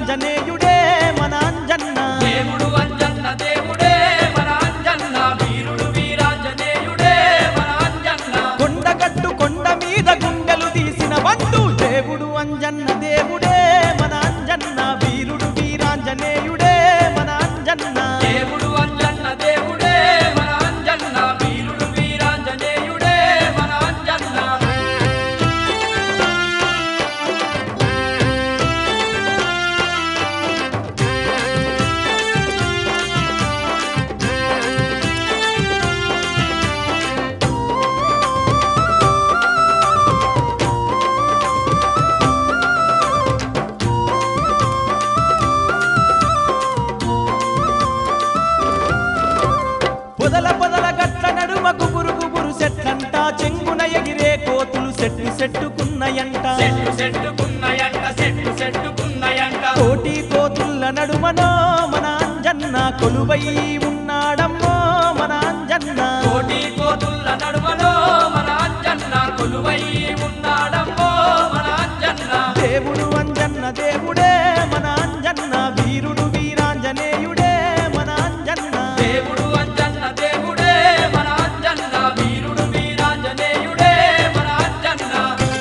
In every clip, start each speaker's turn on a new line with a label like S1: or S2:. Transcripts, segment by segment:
S1: వీరాంజనేయుడే మన అంజన్న
S2: దేవుడు అంజన్న దేవుడే మన అంజన్న వీరుడు వీరాంజనేయుడే మన అంజన్న
S1: కొండగట్టు కొండ మీద గుండెలు తీసిన బండు దేవుడు అంజన్న దేవుడే మన అంజన్న వీరుడు వీరాంజనేయుడే మన అంజన్న
S2: దేవుడు అంజన్న దేవుడే మన అంజన్న వీరుడు వీరాంజనేయుడే మన అంజన్న
S1: పొదల పొదల గట్ల నడుమ గుబురు గుబురు సెట్లంట చెంగున ఎగిరే కోతులు సెట్టు సెట్టుకున్నయంట
S2: చెట్టు చెట్టుకున్నయంట చెట్టు చెట్టుకున్నయంట
S1: కోటి కోతుల్ల నడుమనో మన అంజన్న కొలువై ఉన్నాడమ్మో మన అంజన్న
S2: కోటి కోతుల్ల నడుమలో మన అంజన్న కొలువై ఉన్నాడమ్మో మన అంజన్న
S1: దేవుడు అంజన్న దేవుడే మన అంజన్న వీరుడు వీరాంజనేయుడే మన అంజన్న
S2: దేవుడు అంజన్న దేవుడే మన అంజన్న వీరుడు వీరాంజనేయుడే మన అంజన్న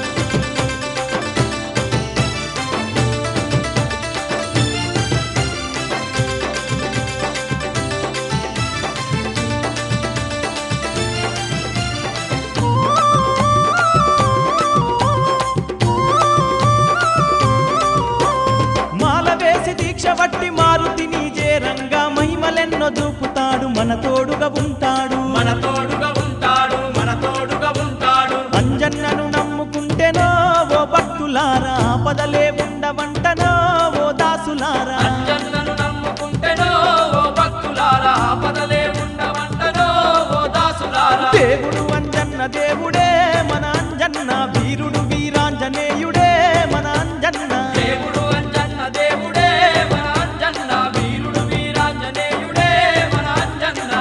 S1: మాల వేసి దీక్ష వట్టి మారుతిని జేరంగా మహిమలెన్నో చూపుతాడు మన తోడుగా ఉంటాడు
S2: మన తోడుగా ఉంటాడు మన తోడుగా ఉంటాడు
S1: అంజన్నను నమ్ముకుంటేనో ఓ భక్తులారా ఆపదలే ఉండవంటనో ఓ దాసులారా
S2: అంజన్నను నమ్ముకుంటేనో ఓ భక్తులారా ఆపదలే ఉండవంటనో ఓ దాసులారా
S1: దేవుడు అంజన్న దేవుడే మన అంజన్న వీరుడు వీరాంజనేయుడే మన అంజన్న
S2: దేవుడు అంజన్న దేవుడే మన అంజన్న వీరుడు వీరాంజనేయుడే మన అంజన్న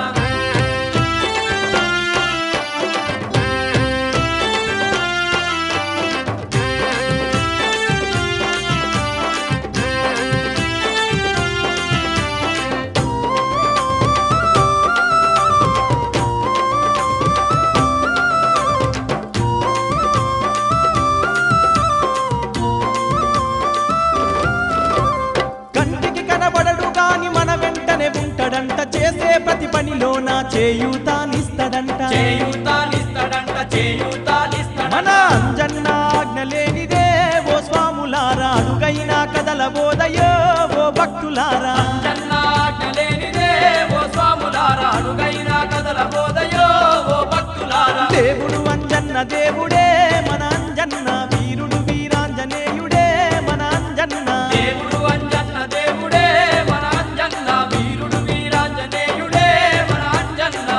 S1: కంటికి కనబడడు గాని మన వెంటనే ఉంటాడంట చేసే ప్రతి పనిలోన చేయూతానిస్తాడంట
S2: చేయూతానిస్తాడంట చేయూతానిస్తాడంట
S1: మన అంజన్న ఆజ్ఞ లేనిదే ఓ స్వాములారా అడుగైనా కదలబోదయో ఓ భక్తులారా
S2: అంజన్న ఆజ్ఞ లేనిదే ఓ స్వాములారా అడుగైనా కదలబోదయో ఓ భక్తులారా
S1: దేవుడు అంజన్న దేవుడే మన అంజన్న వీరుడు వీరాంజనేయుడే మన అంజన్న
S2: దేవుడు అంజన్న దేవుడే మన అంజన్న వీరుడు వీరాంజనేయుడే మన అంజన్న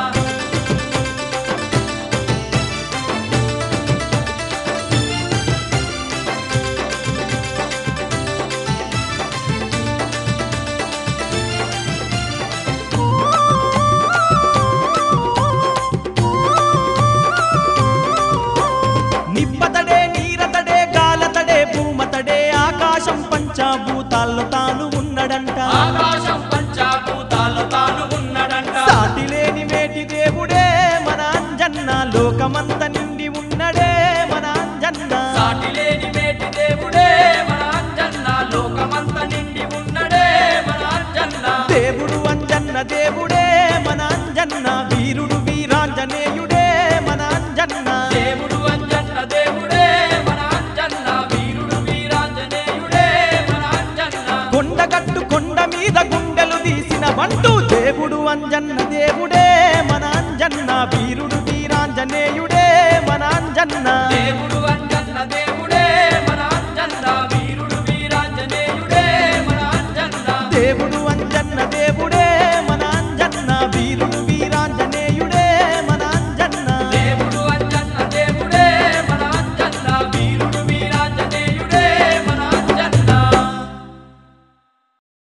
S1: నిప్పతడే నీరతడే గాలతడే భూమతడే ఆకాశం పంచాభూతాల్లో తాను ఉన్నడంట
S2: ఆకాశం పంచాభూతాల్లో తాను ఉన్నడంట
S1: సాటి లేని మేటి దేవుడే మన అంజన్న లోకమంత నిండి ఉన్నడే మన అంజన్న
S2: సాటి లేని మేటి దేవుడే మన అంజన్న లోకమంత నిండి ఉన్నడే మన అంజన్న
S1: దేవుడు అంజన్న దేవుడే మన అంజన్న వీరుడు వీరాంజనేయుడే మన అంజన్న
S2: దేవుడు అంజన్న దేవుడే మన అంజన్న వీరుడు వీరాంజనేయుడే మన అంజన్న
S1: కొండగట్టు కొండ మీద గుండెలు తీసిన బంటు దేవుడు అంజన్న దేవుడే మన అంజన్న వీరుడు వీరాంజనేయుడే మన అంజన్న
S2: దేవుడు అంజన్న దేవుడే మన అంజన్న వీరుడు వీరాంజనేయుడే మన అంజన్న
S1: దేవుడు